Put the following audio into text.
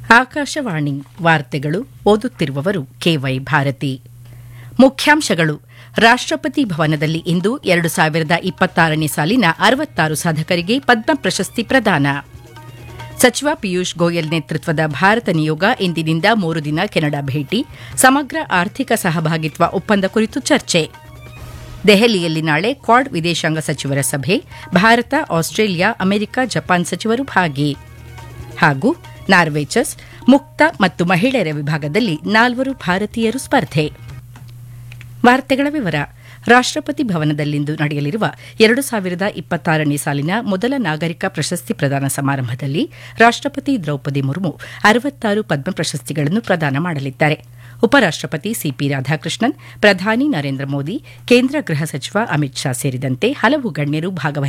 ಆಕಾಶವಾಣಿ ವಾರ್ತೆಗಳು ಓದುತ್ತಿರುವವರು ಕೆವೈ ಭಾರತಿ ಮುಖ್ಯಾಂಶಗಳು ರಾಷ್ಟ್ರಪತಿ ಭವನದಲ್ಲಿ ಇಂದು ಎರಡು ಸಾವಿರದ ಇಪ್ಪತ್ತಾರನೇ ಸಾಲಿನ ಅರವತ್ತಾರು ಸಾಧಕರಿಗೆ ಪದ್ಮ ಪ್ರಶಸ್ತಿ ಪ್ರದಾನ ಸಚಿವ ಪಿಯೂಷ್ ಗೋಯಲ್ ನೇತೃತ್ವದ ಭಾರತ ನಿಯೋಗ ಇಂದಿನಿಂದ ಮೂರು ದಿನ ಕೆನಡಾ ಭೇಟಿ ಸಮಗ್ರ ಆರ್ಥಿಕ ಸಹಭಾಗಿತ್ವ ಒಪ್ಪಂದ ಕುರಿತು ಚರ್ಚೆ ದೆಹಲಿಯಲ್ಲಿ ನಾಳೆ ಕ್ವಾಡ್ ವಿದೇಶಾಂಗ ಸಚಿವರ ಸಭೆ ಭಾರತ ಆಸ್ಟ್ರೇಲಿಯಾ ಅಮೆರಿಕ ಜಪಾನ್ ಸಚಿವರು ಭಾಗಿ ಹಾಗೂ ನಾರ್ವೆ ಚೆಸ್ ಮುಕ್ತ ಮತ್ತು ಮಹಿಳೆಯರ ವಿಭಾಗದಲ್ಲಿ ನಾಲ್ವರು ಭಾರತೀಯರು ಸ್ಪರ್ಧೆ ವಾರ್ತೆಗಳ ವಿವರ ರಾಷ್ಟ್ರಪತಿ ಭವನದಲ್ಲಿಂದು ನಡೆಯಲಿರುವ ಎರಡು ಸಾವಿರದ ಇಪ್ಪತ್ತಾರನೇ ಸಾಲಿನ ಮೊದಲ ನಾಗರಿಕ ಪ್ರಶಸ್ತಿ ಪ್ರದಾನ ಸಮಾರಂಭದಲ್ಲಿ ರಾಷ್ಟ್ರಪತಿ ದ್ರೌಪದಿ ಮುರ್ಮು ಅರವತ್ತಾರು ಪದ್ಮ ಪ್ರಶಸ್ತಿಗಳನ್ನು ಪ್ರದಾನ ಮಾಡಲಿದ್ದಾರೆ ಉಪರಾಷ್ಟ್ರಪತಿ ಸಿಪಿ ರಾಧಾಕೃಷ್ಣನ್ ಪ್ರಧಾನಿ ನರೇಂದ್ರ ಮೋದಿ ಕೇಂದ್ರ ಗೃಹ ಸಚಿವ ಅಮಿತ್ ಶಾ ಸೇರಿದಂತೆ ಹಲವು ಗಣ್ಯರು ಭಾಗವಹಿಸಲಿದ್ದಾರೆ